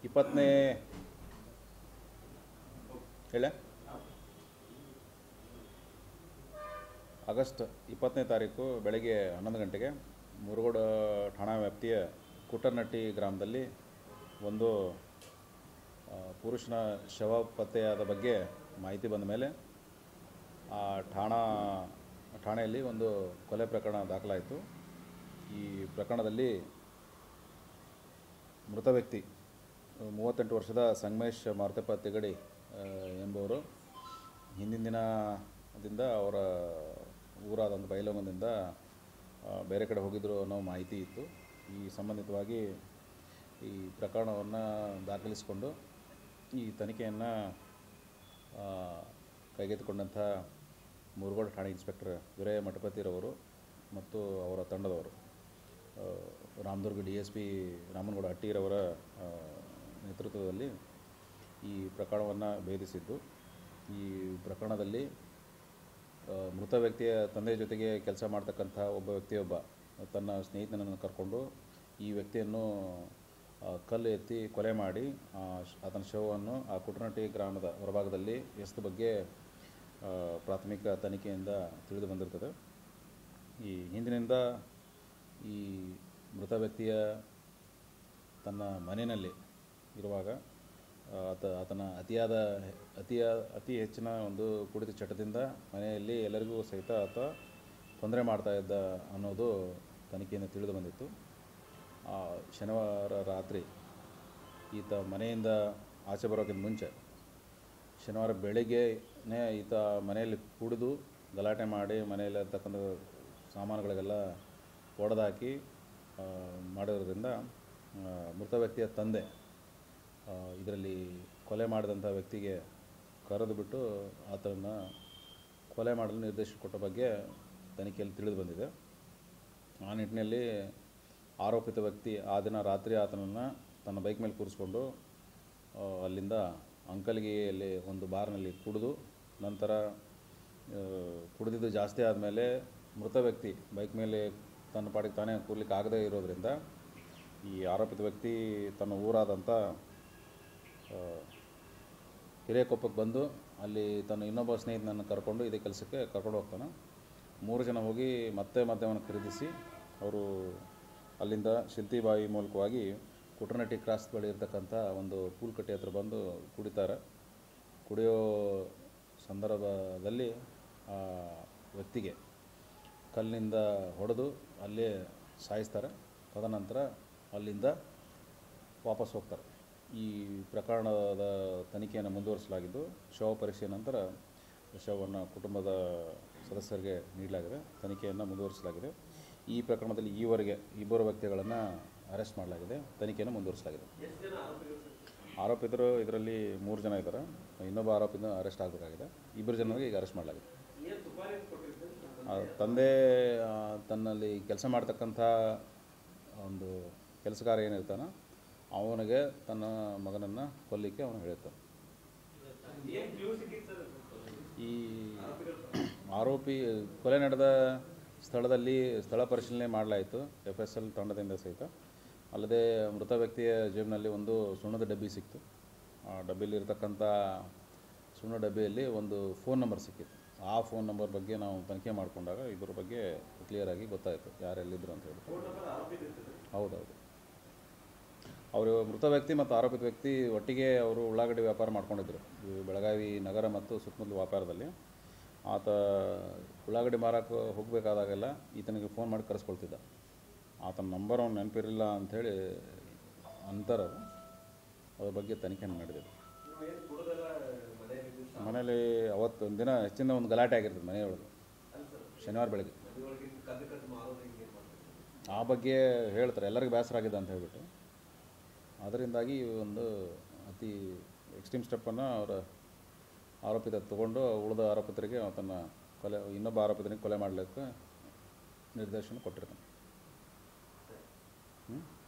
ಇಪ್ಪತ್ತನೇ ಹೇಳ ಆಗಸ್ಟ್ ಇಪ್ಪತ್ತನೇ ತಾರೀಕು ಬೆಳಗ್ಗೆ ಹನ್ನೊಂದು ಗಂಟೆಗೆ ಮುರುಗೋಡು ಠಾಣಾ ವ್ಯಾಪ್ತಿಯ ಕುಟರ್ನಟ್ಟಿ ಗ್ರಾಮದಲ್ಲಿ ಒಂದು ಆ, ಪುರುಷನ ಶವ ಪತ್ತೆಯಾದ ಬಗ್ಗೆ ಮಾಹಿತಿ ಬಂದ ಮೇಲೆ ಆ ಠಾಣಾ ಠಾಣೆಯಲ್ಲಿ ಒಂದು ಕೊಲೆ ಪ್ರಕರಣ ದಾಖಲಾಯಿತು ಈ ಪ್ರಕರಣದಲ್ಲಿ ಮೃತ ವ್ಯಕ್ತಿ ಮೂವತ್ತೆಂಟು ವರ್ಷದ ಸಂಗಮೇಶ್ ಮಾರುತಪ್ಪ ತಿಗಡಿ ಆ, ಎಂಬುವರು ಹಿಂದಿನ ದಿನದಿಂದ ಅವರ ಊರಾದಂಥ ಬೈಲೊಂಗದಿಂದ ಆ, ಬೇರೆ ಕಡೆ ಹೋಗಿದ್ದರು ಅನ್ನೋ ಮಾಹಿತಿ ಇತ್ತು ಈ ಸಂಬಂಧಿತವಾಗಿ ಈ ಪ್ರಕರಣವನ್ನು ದಾಖಲಿಸಿಕೊಂಡು ಈ ತನಿಖೆಯನ್ನು ಕೈಗೆತ್ತಿಕೊಂಡಂಥ ಮುರುಗೋಡು ಠಾಣೆ ಇನ್ಸ್ಪೆಕ್ಟರ್ ವೀರಯ್ಯ ಮಠಪತಿರವರು ಮತ್ತು ಅವರ ತಂಡದವರು ಆ, Ramdurg D S P Ramanagouda ಹಟ್ಟಿರವರ ಆ, ನೇತೃತ್ವದಲ್ಲಿ ಈ ಪ್ರಕರಣವನ್ನು ಭೇದಿಸಿದ್ದು ಈ ಪ್ರಕರಣದಲ್ಲಿ ಆ, ಮೃತ ವ್ಯಕ್ತಿಯ ತಂದೆಯ ಜೊತೆಗೆ ಕೆಲಸ ಮಾಡ್ತಕ್ಕಂಥ ಒಬ್ಬ ವ್ಯಕ್ತಿಯೊಬ್ಬ ತನ್ನ ಸ್ನೇಹಿತನನ್ನು ಕರ್ಕೊಂಡು ಈ ವ್ಯಕ್ತಿಯನ್ನು ಆ, ಕಲ್ಲು ಎತ್ತಿ ಕೊಲೆ ಮಾಡಿ ಆ, ಶ್- ಆತನ ಶವವನ್ನು ಆ ಕುಟನಟ್ಟಿ ಗ್ರಾಮದ ಹೊರಭಾಗದಲ್ಲಿ ಎಸೆದ ಬಗ್ಗೆ ಆ, ಪ್ರಾಥಮಿಕ ತನಿಖೆಯಿಂದ ತಿಳಿದು ಬಂದಿರ್ತದೆ ಈ ಹಿಂದಿನಿಂದ ಈ ಮೃತ ವ್ಯಕ್ತಿಯ ತನ್ನ ಮನೆಯಲ್ಲಿ ಇರುವಾಗ ಆ, ಆತ ಆತನ ಅತಿಯಾದ ಅತಿಯ ಅತಿ ಹೆಚ್ಚಿನ ಒಂದು ಕುಡಿತ ಚಟದಿಂದ ಮನೆಯಲ್ಲಿ ಎಲ್ಲರಿಗೂ ಸಹಿತ ಆತ ತೊಂದರೆ ಮಾಡ್ತಾ ಇದ್ದ ಅನ್ನೋದು ತನಿಖೆಯಿಂದ ತಿಳಿದು ಬಂದಿತ್ತು ಆ, ಶನಿವಾರ ರಾತ್ರಿ ಈತ ಮನೆಯಿಂದ ಆಚೆ ಬರೋಕ್ಕಿಂತ ಮುಂಚೆ ಶನಿವಾರ ಬೆಳಿಗ್ಗೆನೇ ಈತ ಮನೆಯಲ್ಲಿ ಕುಡಿದು ಗಲಾಟೆ ಮಾಡಿ ಮನೆಯಲ್ಲಿರ್ತಕ್ಕಂಥ ಸಾಮಾನುಗಳಿಗೆಲ್ಲ ಒಡೆದಾಕಿ ಆ, ಮಾಡಿರೋದ್ರಿಂದ ಆ, ಮೃತ ವ್ಯಕ್ತಿಯ ತಂದೆ ಇದರಲ್ಲಿ ಕೊಲೆ ಮಾಡಿದಂಥ ವ್ಯಕ್ತಿಗೆ ಕರೆದು ಬಿಟ್ಟು ಆತನನ್ನು ಕೊಲೆ ಮಾಡಲು ನಿರ್ದೇಶನ ಕೊಟ್ಟ ಬಗ್ಗೆ ತನಿಖೆಯಲ್ಲಿ ತಿಳಿದು ಬಂದಿದೆ ಆ ನಿಟ್ಟಿನಲ್ಲಿ ಆರೋಪಿತ ವ್ಯಕ್ತಿ ಆ ದಿನ ರಾತ್ರಿ ಆತನನ್ನು ತನ್ನ ಬೈಕ್ ಮೇಲೆ ಕೂರಿಸ್ಕೊಂಡು ಆ, ಅಲ್ಲಿಂದ ಅಂಕಲ್ಗಿಯಲ್ಲಿ ಒಂದು ಬಾರ್ನಲ್ಲಿ ಕುಡಿದು ನಂತರ ಆ, ಕುಡಿದಿದ್ದು ಜಾಸ್ತಿ ಆದಮೇಲೆ ಮೃತ ವ್ಯಕ್ತಿ ಬೈಕ್ ಮೇಲೆ ತನ್ನ ಪಾಡಿಗೆ ತಾನೇ ಕೂರ್ಲಿಕ್ಕೆ ಆಗದೇ ಇರೋದ್ರಿಂದ ಈ ಆರೋಪಿತ ವ್ಯಕ್ತಿ ತನ್ನ ಊರಾದಂಥ ಆ, ಹಿರೇಕೊಪ್ಪಕ್ಕೆ ಬಂದು ಅಲ್ಲಿ ತನ್ನ ಇನ್ನೊಬ್ಬ ಸ್ನೇಹಿತನನ್ನು ಕರ್ಕೊಂಡು ಇದೇ ಕೆಲಸಕ್ಕೆ ಕರ್ಕೊಂಡು ಹೋಗ್ತಾನೆ ಮೂರು ಜನ ಹೋಗಿ ಮತ್ತೆ ಮದ್ಯವನ್ನು ಖರೀದಿಸಿ ಅವರು ಅಲ್ಲಿಂದ ಶಿಲ್ತಿಬಾವಿ ಮೂಲಕವಾಗಿ ಕುಟ್ರನಟ್ಟಿ ಕ್ರಾಸ್ ಬಳಿ ಇರ್ತಕ್ಕಂಥ ಒಂದು ಪೂಲ್ಕಟ್ಟೆ ಹತ್ರ ಬಂದು ಕುಡಿತಾರೆ ಕುಡಿಯೋ ಸಂದರ್ಭದಲ್ಲಿ ಆ ವ್ಯಕ್ತಿಗೆ ಕಲ್ಲಿನಿಂದ ಹೊಡೆದು ಅಲ್ಲೇ ಸಾಯಿಸ್ತಾರೆ ತದನಂತರ ಅಲ್ಲಿಂದ ವಾಪಸ್ ಹೋಗ್ತಾರೆ ಈ ಪ್ರಕರಣದ ತನಿಖೆಯನ್ನು ಮುಂದುವರಿಸಲಾಗಿದ್ದು ಶವ ಪರೀಕ್ಷೆಯ ನಂತರ ಶವವನ್ನು ಕುಟುಂಬದ ಸದಸ್ಯರಿಗೆ ನೀಡಲಾಗಿದೆ ತನಿಖೆಯನ್ನು ಮುಂದುವರಿಸಲಾಗಿದೆ ಈ ಪ್ರಕರಣದಲ್ಲಿ ಈವರೆಗೆ ಇಬ್ಬರು ವ್ಯಕ್ತಿಗಳನ್ನು ಅರೆಸ್ಟ್ ಮಾಡಲಾಗಿದೆ ತನಿಖೆಯನ್ನು ಮುಂದುವರಿಸಲಾಗಿದೆ ಆರೋಪಿತರು ಇದರಲ್ಲಿ ಮೂರು ಜನ ಇದ್ದಾರೆ ಇನ್ನೊಬ್ಬ ಆರೋಪಿನ ಅರೆಸ್ಟ್ ಆಗಬೇಕಾಗಿದೆ ಇಬ್ಬರು ಜನರಿಗೆ ಈಗ ಅರೆಸ್ಟ್ ಮಾಡಲಾಗಿದೆ ಆ ತಂದೆ ಆ, ತನ್ನಲ್ಲಿ ಕೆಲಸ ಮಾಡ್ತಕ್ಕಂಥ ಒಂದು ಕೆಲಸಗಾರ ಏನಿರ್ತಾನೋ ಅವನಿಗೆ ತನ್ನ ಮಗನನ್ನು ಕೊಲ್ಲಿಕ್ಕೆ ಅವನು ಹೇಳ್ತಾನೆ ಈ ಆರೋಪಿ ಕೊಲೆ ನಡೆದ ಸ್ಥಳದಲ್ಲಿ ಸ್ಥಳ ಪರಿಶೀಲನೆ ಮಾಡಲಾಯಿತು ಎಫ್ ಎಸ್ ಎಲ್ ತಂಡದಿಂದ ಸಹಿತ ಅಲ್ಲದೆ ಮೃತ ವ್ಯಕ್ತಿಯ ಜೇಬಿನಲ್ಲಿ ಒಂದು ಸುಣ್ಣದ ಡಬ್ಬಿ ಸಿಕ್ತು ಆ ಡಬ್ಬಿಯಲ್ಲಿ ಇರತಕ್ಕಂಥ ಸುಣ್ಣ ಡಬ್ಬಿಯಲ್ಲಿ ಒಂದು ಫೋನ್ ನಂಬರ್ ಸಿಕ್ಕಿತ್ತು ಆ ಫೋನ್ ನಂಬರ್ ಬಗ್ಗೆ ನಾವು ತನಿಖೆ ಮಾಡಿಕೊಂಡಾಗ ಇದ್ರ ಬಗ್ಗೆ ಕ್ಲಿಯರಾಗಿ ಗೊತ್ತಾಯಿತು ಯಾರೆಲ್ಲಿದ್ದರು ಅಂತ ಹೇಳಿ ಹೌದೌದು ಅವರು ಮೃತ ವ್ಯಕ್ತಿ ಮತ್ತು ಆರೋಪಿತ ವ್ಯಕ್ತಿ ಒಟ್ಟಿಗೆ ಅವರು ಉಳ್ಳಾಗಡ್ಡಿ ವ್ಯಾಪಾರ ಮಾಡ್ಕೊಂಡಿದ್ರು ಈ ಬೆಳಗಾವಿ ನಗರ ಮತ್ತು ಸುತ್ತಮುತ್ತಲ ವ್ಯಾಪಾರದಲ್ಲಿ ಆತ ಉಳ್ಳಾಗಡ್ಡಿ ಮಾರಕ್ಕೆ ಹೋಗಬೇಕಾದಾಗೆಲ್ಲ ಈತನಿಗೆ ಫೋನ್ ಮಾಡಿ ಕರೆಸ್ಕೊಳ್ತಿದ್ದ ಆತನ ನಂಬರ್ ಅವ್ನು ನೆನಪಿರಲಿಲ್ಲ ಅಂಥೇಳಿ ಅಂತಾರೆ ಅವ್ರು. ಅದ್ರ ಬಗ್ಗೆ ತನಿಖೆ ನಡೆದಿದೆ ಮನೇಲಿ ಅವತ್ತು ಒಂದು ದಿನ ಹೆಚ್ಚಿನ ಒಂದು ಗಲಾಟೆ ಆಗಿರ್ತದೆ ಮನೆಯೊಳಗೆ ಶನಿವಾರ ಬೆಳಗ್ಗೆ ಆ ಬಗ್ಗೆ ಹೇಳ್ತಾರೆ ಎಲ್ಲರಿಗೂ ಬೇಸರ ಆಗಿದೆ ಅಂತ ಹೇಳ್ಬಿಟ್ಟು ಅದರಿಂದಾಗಿ ಈ ಒಂದು ಅತಿ ಎಕ್ಸ್ಟ್ರೀಮ್ ಸ್ಟೆಪ್ಪನ್ನು ಅವರ ಆರೋಪಿತ ತಗೊಂಡು ಉಳಿದ ಆರೋಪಿತರಿಗೆ ಆತನ ಕೊಲೆ ಇನ್ನೊಬ್ಬ ಆರೋಪಿತನಿಗೆ ಕೊಲೆ ಮಾಡಲಿಕ್ಕೆ ನಿರ್ದೇಶನ ಕೊಟ್ಟಿರ್ತಾನೆ ಹ್ಞೂ